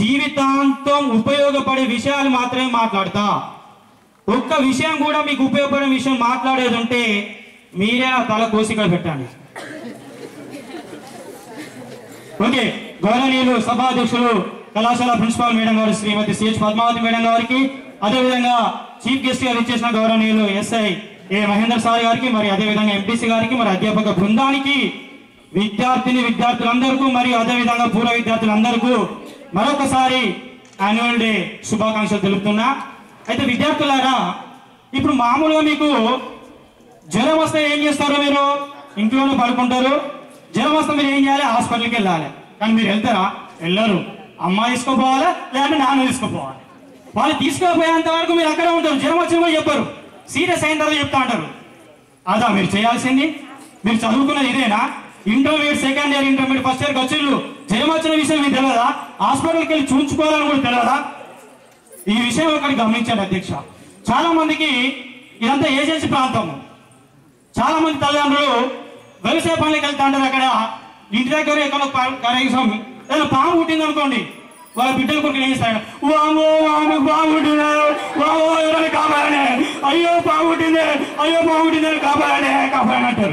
జీవితాంతం ఉపయోగపడే విషయాలు మాత్రమే మాట్లాడతా ఒక్క విషయం కూడా మీకు ఉపయోగపడే విషయం మాట్లాడేది ఉంటే మీరే నా తల కోసిక పెట్టండి ఓకే గౌరవనీయులు సభాధ్యక్షులు కళాశాల ప్రిన్సిపాల్ మేడం గారు శ్రీమతి సిహెచ్ పద్మావతి మేడం గారికి అదేవిధంగా చీఫ్ గెస్ట్ గా ఇచ్చేసిన గౌరవనీయులు ఎస్ఐ ఏ మహేందర్ సార్ గారికి మరి అదేవిధంగా ఎంపీసీ గారికి మరి అధ్యాపక బృందానికి విద్యార్థిని విద్యార్థులందరికీ మరియు అదేవిధంగా పూర్వ విద్యార్థులందరికీ మరొకసారి యాన్యువల్ డే శుభాకాంక్షలు తెలుపుతున్నా అయితే విద్యార్థులారా ఇప్పుడు మామూలుగా మీకు జ్వరం వస్తే ఏం చేస్తారు మీరు ఇంట్లోనే పడుకుంటారు జ్వరం వస్తే మీరు ఏం చేయాలి హాస్పిటల్కి వెళ్ళాలి కానీ మీరు వెళ్తారా వెళ్ళరు అమ్మ తీసుకుపోవాలి లేదంటే నాన్న తీసుకుపోవాలి వాళ్ళు తీసుకుపోయేంత వరకు మీరు అక్కడే ఉంటారు జ్వరం వచ్చిన కూడా చెప్పరు సీరియస్ అయిన తర్వాత చెప్తా అంటారు అదా మీరు చేయాల్సింది మీరు చదువుకున్నది ఇదేనా intermediate second year intermediate first ఇయర్కి వచ్చిళ్ళు జ్వరం వచ్చిన విషయం మీకు తెలియదా హాస్పిటల్కి వెళ్ళి చూపించుకోవాలని కూడా తెలియదా ఈ విషయం ఒకటి గమనించండి అధ్యక్ష చాలా మందికి ఇదంతా ఏజెన్సీ ప్రాంతము చాలా మంది తల్లిదండ్రులు వ్యవసాయ పనులకు వెళ్తా ఉంటారు అక్కడ ఇంటి దగ్గర ఎక్కడో పా- కనీసం ఏదైనా పాము పుట్టింది అనుకోండి వాళ్ళ బిడ్డల కొరకు ఏం చేస్తాడు వామో వాము పాము పుట్టింది వామో ఎవరైనా కాపాడనే అయ్యో పాము పుట్టింది అయ్యో పాము పుట్టింది కాపాడనే కాపాడని అంటారు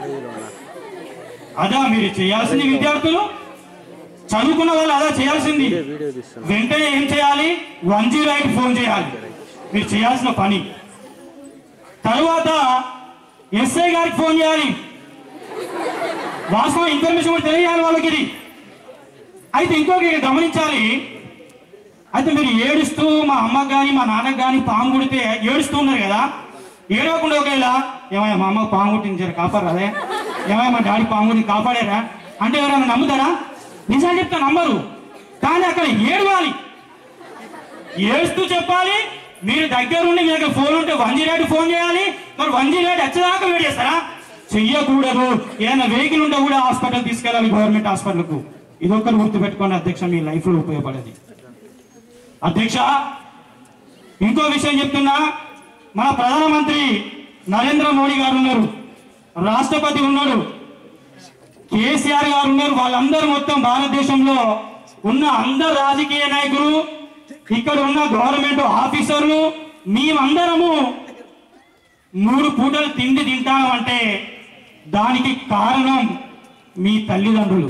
అదా మీరు చేయాల్సింది విద్యార్థులు చదువుకున్న వాళ్ళు అదా చేయాల్సింది వెంటనే ఏం చేయాలి వన్ జీరో ఎయిట్ ఫోన్ చేయాలి మీరు చేయాల్సిన పని తరువాత ఎస్ఐ గారికి ఫోన్ చేయాలి వాస్తవం ఇన్ఫర్మేషన్ కూడా తెలియాలి వాళ్ళకి ఇది అయితే ఇంకొకటి గమనించాలి అయితే మీరు ఏడుస్తూ మా అమ్మకి కానీ మా నాన్నకి కానీ పాము కుడితే ఏడుస్తూ ఉన్నారు కదా ఏడవకుండా ఒకవేళ ఏమయ్యా మా అమ్మకి పాము కుట్టింది జర కాపాడరాదే ఏమయ్యా మా డాడీ పాము కుట్టి కాపాడారా అంటే ఎవరైనా నమ్ముతారా నిజాలు చెప్తే నమ్మరు కానీ అక్కడ ఏడవాలి ఏడుస్తూ చెప్పాలి మీరు దగ్గర ఉండి మీ దగ్గర ఫోన్ ఉంటే వన్ జీరో ఫోన్ చేయాలి మరి వన్ జీరో వచ్చేదాకా వెయిట్ చేస్తారా చెయ్యకూడదు ఏదైనా వెహికల్ ఉంటే కూడా హాస్పిటల్ తీసుకెళ్ళాలి గవర్నమెంట్ హాస్పిటల్కు ఇది ఒక్కరు గుర్తుపెట్టుకోండి అధ్యక్ష మీ లైఫ్ లో ఉపయోగపడేది అధ్యక్ష ఇంకో విషయం చెప్తున్నా మన ప్రధానమంత్రి నరేంద్ర మోడీ గారు ఉన్నారు రాష్ట్రపతి ఉన్నాడు కేసీఆర్ గారు ఉన్నారు వాళ్ళందరూ మొత్తం భారతదేశంలో ఉన్న అందరు రాజకీయ నాయకులు ఇక్కడ ఉన్న గవర్నమెంట్ ఆఫీసర్లు మేమందరము మూడు పూటలు తిండి తింటాం అంటే దానికి కారణం మీ తల్లిదండ్రులు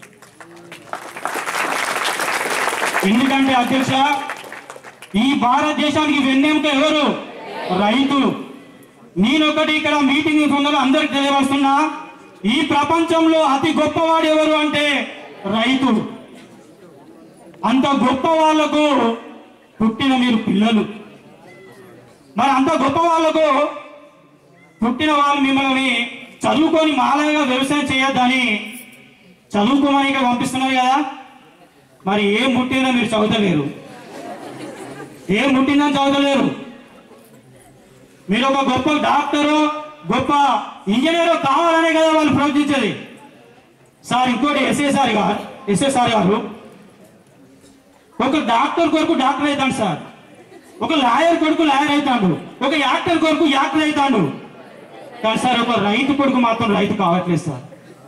ఎందుకంటే అధ్యక్ష ఈ భారతదేశానికి వెన్నెముక ఎవరు రైతులు నేనొకటి ఇక్కడ మీటింగ్ పొందడం అందరికి తెలియవస్తున్నా ఈ ప్రపంచంలో అతి గొప్పవాడు ఎవరు అంటే రైతు అంత గొప్ప వాళ్లకు పుట్టిన మీరు పిల్లలు మరి అంత గొప్ప వాళ్లకు పుట్టిన వాళ్ళు మిమ్మల్ని చదువుకొని మాలాగా వ్యవసాయం చేయొద్దని చదువుకోమని ఇక్కడ పంపిస్తున్నారు కదా మరి ఏం పుట్టినా మీరు చదువుతలేరు ఏం పుట్టిందని చదవలేరు మీరు ఒక గొప్ప డాక్టరు గొప్ప ఇంజనీరు కావాలనే కదా వాళ్ళు ప్రవర్తించేది సార్ ఇంకోటి ఎస్ఏ సార్ గారు ఎస్ఏ సార్ గారు ఒక డాక్టర్ కొరకు డాక్టర్ అవుతాడు సార్ ఒక లాయర్ కొడుకు లాయర్ అవుతాడు ఒక యాక్టర్ కొరకు యాక్టర్ అవుతాడు కానీ సార్ ఒక రైతు కొడుకు మాత్రం రైతు కావట్లేదు సార్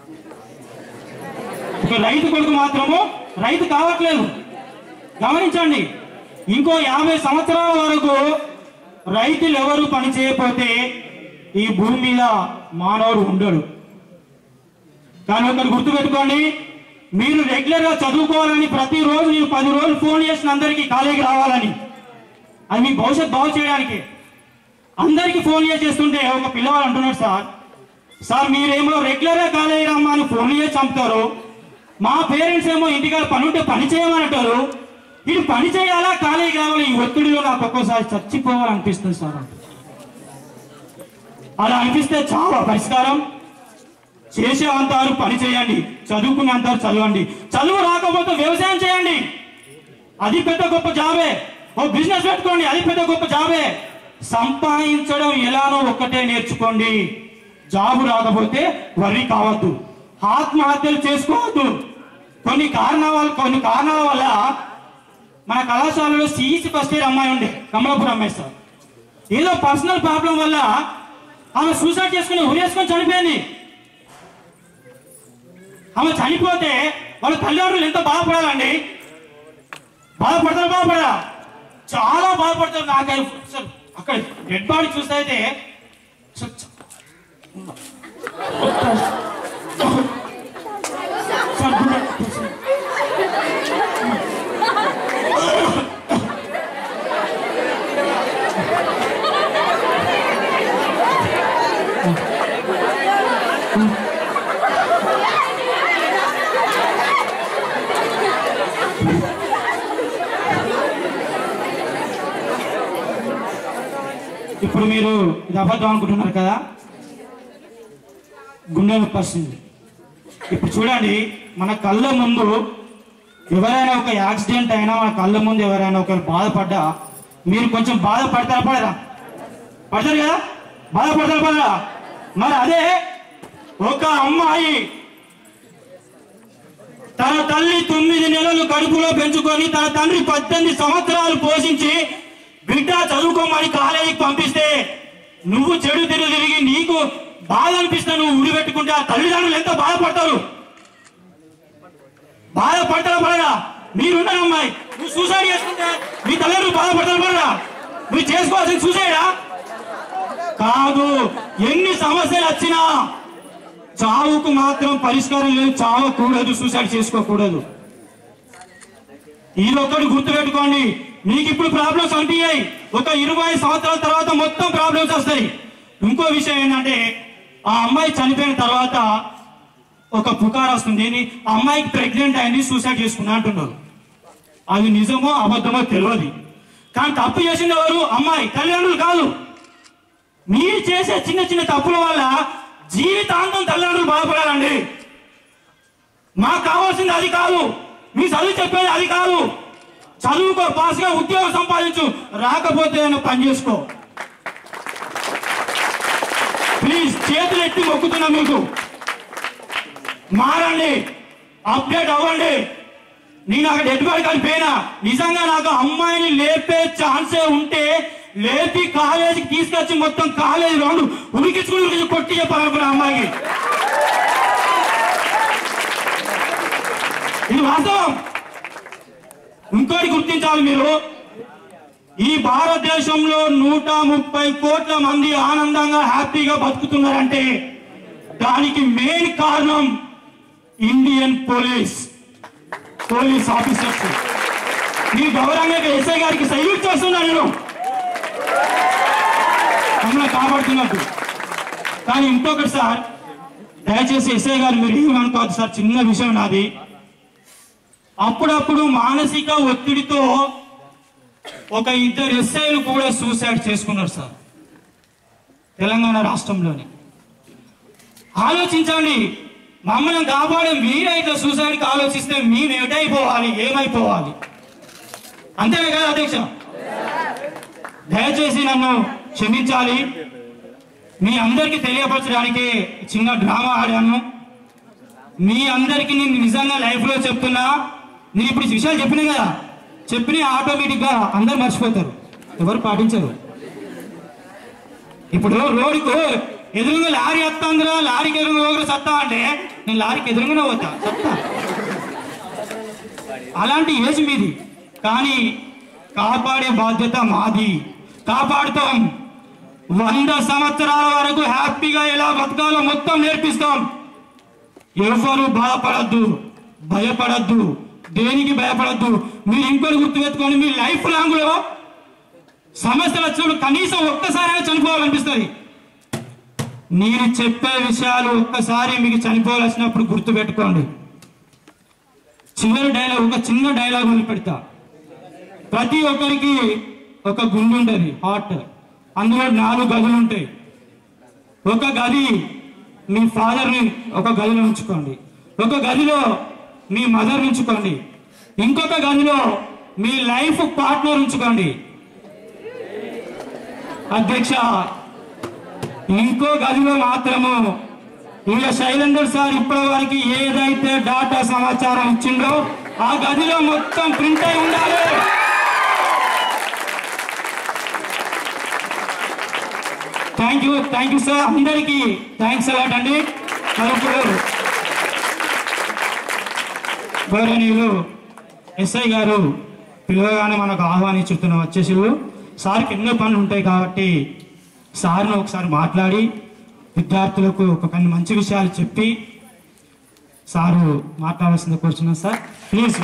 ఒక రైతు కొడుకు మాత్రము రైతు కావట్లేదు గమనించండి ఇంకో యాభై సంవత్సరాల వరకు రైతులు ఎవరు పని చేయకపోతే ఈ భూమి మీద మానవుడు ఉండడు కానీ ఒకరు గుర్తుపెట్టుకోండి మీరు రెగ్యులర్ గా చదువుకోవాలని ప్రతిరోజు నేను పది రోజులు ఫోన్ చేసిన అందరికీ కాలేజీకి రావాలని అది మీ భవిష్యత్ బాగు చేయడానికి అందరికీ ఫోన్ చేస్తుంటే ఒక పిల్లవాడు అంటున్నాడు సార్ సార్ మీరేమో రెగ్యులర్ గా కాలేజీ రమ్మా అని ఫోన్ చేసి చంపుతారు మా పేరెంట్స్ ఏమో ఇంటికాడ పని ఉంటే పని చేయమని అంటారు ఇది పని చేయాలా కాలేజీ కావాలి ఈ ఒత్తిడిలో నాకు ఒక్కోసారి చచ్చిపోవాలనిపిస్తుంది సార్ అలా అనిపిస్తే చాలా పరిష్కారం చేసే అంటారు పని చేయండి చదువుకునే అంటారు చదవండి చదువు రాకపోతే వ్యవసాయం చేయండి అది పెద్ద గొప్ప జాబే ఓ బిజినెస్ పెట్టుకోండి అది పెద్ద గొప్ప జాబే సంపాదించడం ఎలానో ఒక్కటే నేర్చుకోండి జాబు రాకపోతే వర్రీ కావద్దు ఆత్మహత్యలు చేసుకోవద్దు కొన్ని కారణాల వల్ల కొన్ని కారణాల వల్ల మన కళాశాలలో సిఈసి ఫస్ట్ ఇయర్ అమ్మాయి ఉండే కమలాపూర్ అమ్మాయి సార్ ఏదో పర్సనల్ ప్రాబ్లం వల్ల ఆమె సూసైడ్ చేసుకుని ఉరేసుకొని చనిపోయింది ఆమె చనిపోతే వాళ్ళ తల్లిదండ్రులు ఎంత బాధపడాలండి బాధపడతారు బాధపడరా చాలా బాధపడతారు నాకు అసలు అక్కడ డెడ్ బాడీ చూస్తే అయితే అసలు చ- సార్, గుండె- ఇప్పుడు మీరు ఇది అబద్ధం అనుకుంటున్నారు కదా గుండె నొప్పి వస్తుంది ఇప్పుడు చూడండి మన కళ్ళ ముందు ఎవరైనా ఒక యాక్సిడెంట్ అయినా మన కళ్ళ ముందు ఎవరైనా ఒకరు బాధపడ్డా మీరు కొంచెం బాధపడతారా పడరా పడతారు కదా బాధపడతారా పడరా మరి అదే ఒక అమ్మాయి తన తల్లి తొమ్మిది నెలలు కడుపులో పెంచుకొని తన తండ్రి పద్దెనిమిది సంవత్సరాలు పోషించి బిడ్డ చదువుకోమని కాలేజీకి పంపిస్తే నువ్వు చెడు తిరుగు తిరిగి నీకు బాధ అనిపిస్తే నువ్వు ఉడి పెట్టుకుంటే ఆ తల్లిదండ్రులు ఎంత బాధపడతారు బాధపడతారా పడరా మీరున్నారు అమ్మాయి నువ్వు సూసైడ్ చేసుకుంటే మీ తల్లిదండ్రులు బాధపడతారు పడరా నువ్వు చేసుకోవాల్సిన సూసైడా కాదు ఎన్ని సమస్యలు వచ్చినా చావుకు మాత్రం పరిష్కారం లేదు చావకూడదు సూసైడ్ చేసుకోకూడదు ఇది ఒక్కటి గుర్తుపెట్టుకోండి మీకు ఇప్పుడు ప్రాబ్లమ్స్ అనిపించాయి ఒక ఇరవై సంవత్సరాల తర్వాత మొత్తం ప్రాబ్లమ్స్ వస్తాయి ఇంకో విషయం ఏంటంటే ఆ అమ్మాయి చనిపోయిన తర్వాత ఒక పుకార్ వస్తుంది ఏంది? ఆ అమ్మాయికి ప్రెగ్నెంట్ అయింది సూసైడ్ చేసుకున్నా అంటున్నారు అది నిజమో అబద్ధమో తెలియదు కానీ తప్పు చేసింది ఎవరు అమ్మాయి తల్లిదండ్రులు కాదు మీరు చేసే చిన్న చిన్న తప్పుల వల్ల జీవితాంతం తల్లిదండ్రులు బాధపడాలండి మాకు కావాల్సింది అది కాదు మీ చదువు చెప్పేది అది కాదు చదువుకో పాస్గా ఉద్యోగం సంపాదించు రాకపోతే ఏమైనా పని చేసుకో ప్లీజ్ చేతులు ఎత్తి మొక్కుతున్నా మీకు మారండి అప్డేట్ అవ్వండి నేను అక్కడ ఎటువంటి కానీ పోయినా నిజంగా నాకు అమ్మాయిని లేపే ఛాన్సే ఉంటే లేపి కాలేజీకి తీసుకొచ్చి మొత్తం కాలేజీ రౌండ్ ఉరికించుకుని ఉరికి కొట్టి చెప్పాలనుకున్నా అమ్మాయికి ఇది వాస్తవం ఇంకోటి గుర్తించాలి మీరు ఈ భారతదేశంలో నూట ముప్పై కోట్ల మంది ఆనందంగా హ్యాపీగా బతుకుతున్నారంటే దానికి మెయిన్ కారణం ఇండియన్ పోలీస్ పోలీస్ ఆఫీసర్స్ మీ గౌరవంగా ఎస్ఐ గారికి సల్యూట్ చేస్తున్నాను నేను మమ్మల్ని కాపాడుతున్నట్టు కానీ ఇంకొకటి సార్ దయచేసి ఎస్ఐ గారు మీరు ఏమనుకోవద్దు సార్ చిన్న విషయం నాది అప్పుడప్పుడు మానసిక ఒత్తిడితో ఒక ఇద్దరు ఎస్ఐలు కూడా సూసైడ్ చేసుకున్నారు సార్ తెలంగాణ రాష్ట్రంలోని ఆలోచించండి మమ్మల్ని కాపాడే మీరే ఇట్లా సూసైడ్కి ఆలోచిస్తే మేము ఏటైపోవాలి ఏమైపోవాలి అంతేనే కదా అధ్యక్ష దయచేసి నన్ను క్షమించాలి మీ అందరికీ తెలియపరచడానికి చిన్న డ్రామా ఆడాను మీ అందరికీ నేను నిజంగా లైఫ్ లో చెప్తున్నా నేను ఇప్పుడు ఈ విషయాలు చెప్పినా కదా చెప్పిన ఆటోమేటిక్ గా అందరు మర్చిపోతారు ఎవరు పాటించరు ఇప్పుడు రోడ్డుకు ఎదురుగా లారీ వస్తుందిరా లారీకి ఎదురుగా ఒకరు సత్తా అంటే నేను లారీకి ఎదురుగానే పోతా సత్తా అలాంటి ఏజ్ మీది కానీ కాపాడే బాధ్యత మాది కాపాడుతాం వంద సంవత్సరాల వరకు హ్యాపీగా ఎలా బతకాలో మొత్తం నేర్పిస్తాం ఎవరు బాధపడద్దు భయపడద్దు దేనికి భయపడద్దు మీరు ఇంకోటి గుర్తుపెట్టుకొని మీ లైఫ్ లాంగ్ లో సమస్యలు వచ్చినప్పుడు కనీసం ఒక్కసారైనా చనిపోవాలనిపిస్తుంది నేను చెప్పే విషయాలు ఒక్కసారి మీకు చనిపోవాల్సినప్పుడు గుర్తుపెట్టుకోండి చివరి డైలాగ్ ఒక చిన్న డైలాగ్ వదిలిపెడతా ప్రతి ఒక్కరికి ఒక గుండె ఉంటుంది హార్ట్ అందులో నాలుగు గదులు ఉంటాయి ఒక గది మీ ఫాదర్ని ఒక గదిలో ఉంచుకోండి ఒక గదిలో మీ మదర్ ఉంచుకోండి ఇంకొక గదిలో మీ లైఫ్ పార్ట్నర్ ఉంచుకోండి అధ్యక్ష ఇంకో గదిలో మాత్రము ఇక శైలేందర్ సార్ ఇప్పటి వరకు ఏదైతే డాటా సమాచారం ఇచ్చిండో ఆ గదిలో మొత్తం ప్రింట్ అయి ఉండాలి thank you thank you sir అందరికీ థ్యాంక్స్ అలాట్ అండి మరి ఇప్పుడు గౌరవనీయులు ఎస్ఐ గారు పిలవగానే మనకు ఆహ్వానించుతున్న వచ్చేసిళ్ళు సార్కి ఎన్నో పనులు ఉంటాయి కాబట్టి సార్ను ఒకసారి మాట్లాడి విద్యార్థులకు ఒక కొన్ని మంచి విషయాలు చెప్పి సారు మాట్లాడాల్సింది కూర్చున్నాం సార్ ప్లీజ్